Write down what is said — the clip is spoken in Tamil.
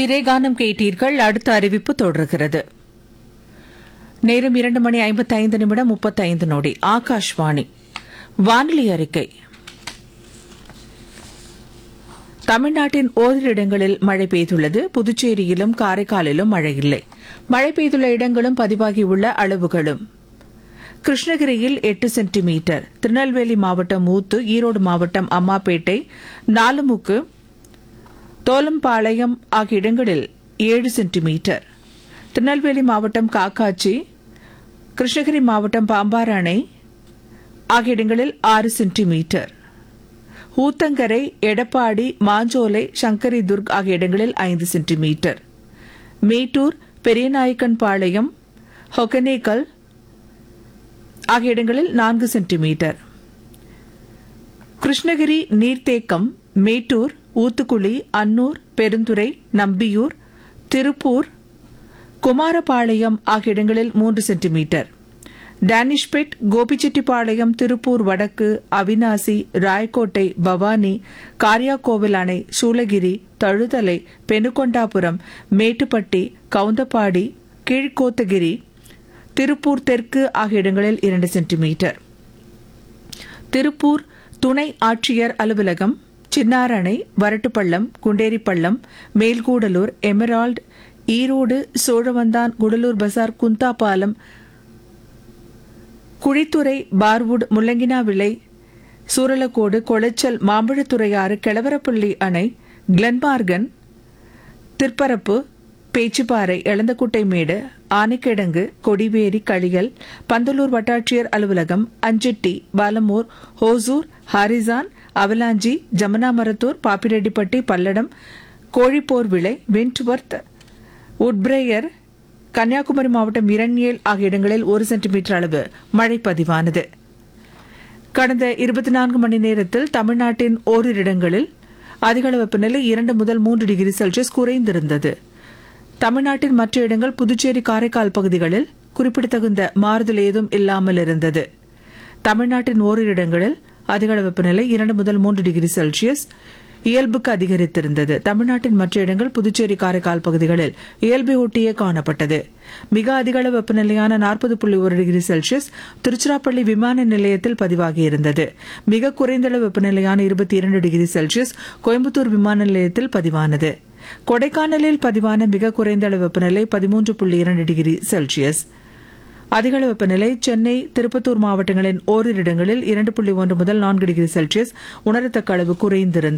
திரைகானம் கேட்டீர்கள் அடுத்த அறிவிப்பு தொடர்கிறது நேரம் இரண்டு மணி ஐம்பத்தைந்து நிமிடம் முப்பத்தைந்து நொடி ஆகாஷ்வாணி வானிலை அறிக்கை தமிழ்நாட்டின் ஓரிரு இடங்களில் மழை பெய்துள்ளது புதுச்சேரியிலும் காரைக்காலிலும் மழை இல்லை மழை பெய்துள்ள இடங்களும் பதிவாகியுள்ள அளவுகளும் கிருஷ்ணகிரியில் எட்டு சென்டிமீட்டர் திருநெல்வேலி மாவட்டம் மூத்து ஈரோடு மாவட்டம் அம்மாப்பேட்டை நாலுமுக்கு தோலம்பாளையம் ஆகிய இடங்களில் ஏழு சென்டிமீட்டர் திருநெல்வேலி மாவட்டம் காக்காச்சி கிருஷ்ணகிரி மாவட்டம் பாம்பார் அணை ஆகிய இடங்களில் ஆறு சென்டிமீட்டர் ஊத்தங்கரை எடப்பாடி மாஞ்சோலை சங்கரி துர்க் ஆகிய இடங்களில் ஐந்து சென்டிமீட்டர் மேட்டூர் பெரியநாயக்கன்பாளையம் ஹொகனேக்கல் ஆகிய இடங்களில் நான்கு சென்டிமீட்டர் கிருஷ்ணகிரி நீர்த்தேக்கம் மேட்டூர் ஊத்துக்குளி அன்னூர் பெருந்துறை நம்பியூர் திருப்பூர் குமாரபாளையம் ஆகிய இடங்களில் மூன்று சென்டிமீட்டர் டேனிஷ்பெட் கோபிச்செட்டிப்பாளையம் திருப்பூர் வடக்கு அவினாசி ராயக்கோட்டை பவானி காரியாக்கோவில் அணை சூளகிரி தழுதலை பெனுகொண்டாபுரம் மேட்டுப்பட்டி கவுந்தப்பாடி கீழ்கோத்தகிரி திருப்பூர் தெற்கு ஆகிய இடங்களில் இரண்டு சென்டிமீட்டர் திருப்பூர் துணை ஆட்சியர் அலுவலகம் சின்னாரணை வரட்டுப்பள்ளம் குண்டேரிப்பள்ளம் மேல்கூடலூர் எமரால்டு ஈரோடு சோழவந்தான் குடலூர் பசார் குந்தாபாலம் குழித்துறை பார்வுட் முள்ளங்கினாவிளை சூரலக்கோடு கொளச்சல் மாம்பழத்துறையாறு கிளவரப்பள்ளி அணை கிளன்மார்கன் திற்பரப்பு பேச்சுப்பாறை எளந்தக்குட்டை மேடு ஆனைக்கிடங்கு கொடிவேரி களியல் பந்தலூர் வட்டாட்சியர் அலுவலகம் Anchetty Palamur Hosur Harrison Avalanche Jamunamarathur Pappireddipatti Palladam Kozhiporvilai Wentworth Woodbriar Kanyakumari மாவட்டம் இரண்யேல் ஆகிய இடங்களில் ஒரு சென்டிமீட்டர் அளவு மழை பதிவானது கடந்த இருபத்தி நான்கு மணி நேரத்தில் தமிழ்நாட்டின் ஓரிரு இடங்களில் அதிகளவு வெப்பநிலை இரண்டு முதல் மூன்று டிகிரி செல்சியஸ் குறைந்திருந்தது தமிழ்நாட்டின் மற்ற இடங்கள் புதுச்சேரி காரைக்கால் பகுதிகளில் குறிப்பிடத்தகுந்த மாறுதல் ஏதும் இல்லாமல் இருந்தது தமிழ்நாட்டின் ஓரிரு இடங்களில் அதிகளவு வெப்பநிலை இரண்டு முதல் மூன்று டிகிரி செல்சியஸ் இயல்புக்கு அதிகரித்திருந்தது தமிழ்நாட்டின் மற்ற இடங்கள் புதுச்சேரி காரைக்கால் பகுதிகளில் இயல்பை ஒட்டியே காணப்பட்டது மிக அதிகளவு வெப்பநிலையான நாற்பது புள்ளி ஒரு டிகிரி செல்சியஸ் திருச்சிராப்பள்ளி விமான நிலையத்தில் பதிவாகியிருந்தது மிக குறைந்தளவு வெப்பநிலையான இருபத்தி இரண்டு டிகிரி செல்சியஸ் கோயம்புத்தூர் விமான நிலையத்தில் பதிவானது கொடைக்கானலில் பதிவான மிக குறைந்த அளவு வெப்பநிலை பதிமூன்று புள்ளி இரண்டு டிகிரி செல்சியஸ் அதிகளவு வெப்பநிலை சென்னை திருப்பத்தூர் மாவட்டங்களின் ஓரிரு இடங்களில் இரண்டு புள்ளி ஒன்று முதல் நான்கு டிகிரி செல்சியஸ் உணரத்தக்க அளவு குறைந்திருந்தது